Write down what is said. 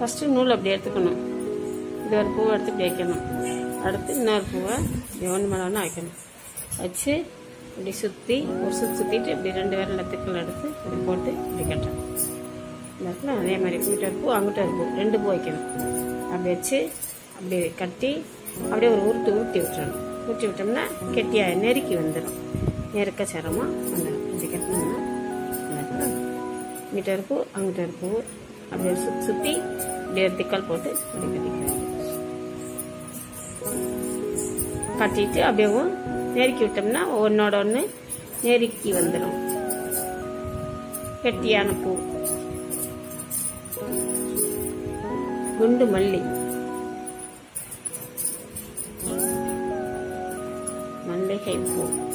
first நூல் அப்படி எடுத்துக்கணும் இது ஒரு பூவை எடுத்து இப்படி வைக்கணும் அடுத்து இன்னொரு பூவை இப்படி ஒன்று மேலே ஒன்று வைக்கணும் வச்சு இப்படி சுற்றி ஒரு சுற்றி சுற்றிட்டு இப்படி ரெண்டு பேரும் லத்துக்கள் எடுத்து இப்படி போட்டு இப்படி கட்டணும் இந்த இடத்துல அதே மாதிரி இங்கிட்ட ஒரு பூ அங்கிட்ட ஒரு பூ ரெண்டு பூ வைக்கணும் அப்படி வச்சு அப்படி கட்டி அப்படியே ஒரு உருட்டு உருட்டி விட்டுறணும் உருட்டி விட்டோம்னா கெட்டியாக நெருக்கி வந்துடும் நெருக்க சிரமம் வந்துடும் இப்படி கட்டினோம்னா இந்த இடத்துல இங்கிட்ட ஒரு பூ அங்கிட்ட ஒரு பூ அப்படியே சுற்றி சுற்றி இப்படி ஒரு திக்கல் போட்டு இப்படி கட்டிக்கலாம் கட்டிட்டு அப்படியே நெருக்கி விட்டோம்னா ஒன்னோட ஒன்று நெருக்கி வந்துடும் கெட்டியான பூ குண்டு மல்லி மல்லிகை பூ